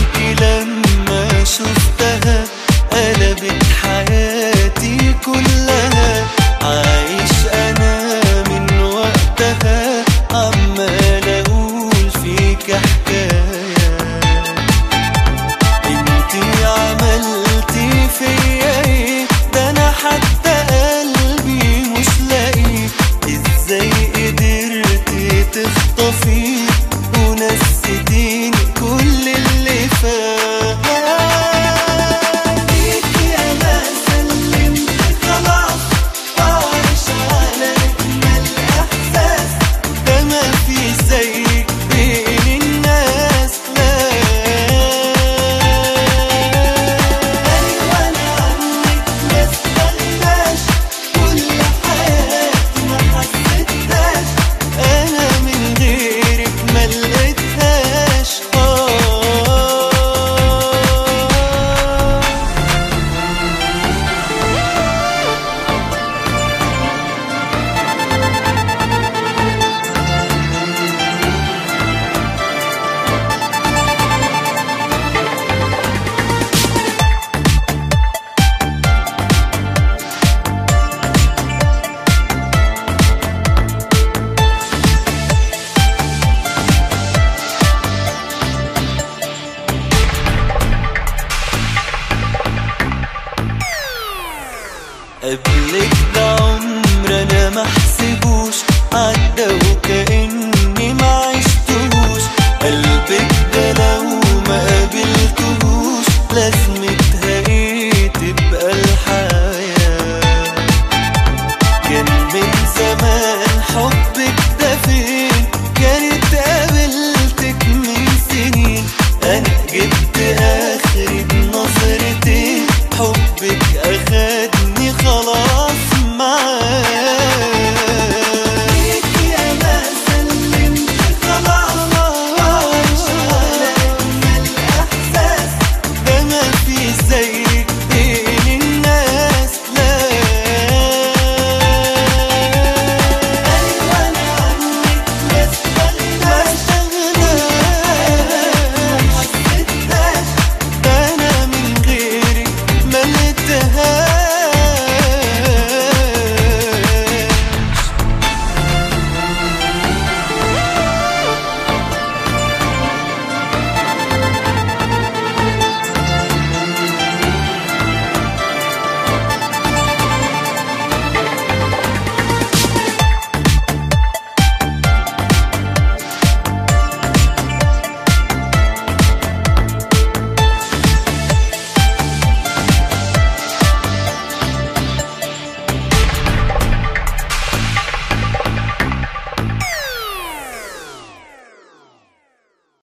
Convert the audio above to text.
عليكي لما شفتها قلبت حياتي كلها عايش انا من وقتها عمال اقول فيك حكايه انتي عملتي فيا ايه ده انا حتى قلبي مش لاقي ازاي قدرتي تخطفي ونسيتيني كل اللي فات ليكي انا سلمت خلاص وعايش على اجمل احساس ده ما في زيك بين الناس لا ايوه انا عنك ما استغناش كل حياتي ما حسيتهاش انا من غيرك ما لقيتهاش اه قبلك ده عمر انا ما احسبوش عدى وكاني ما عشتهوش قلبك ده لو ما قابلتهوش لازمتها ايه تبقى الحياه كان من زمان حبك ده فين كانت قابلتك من سنين انا جبت اخري بنظرتين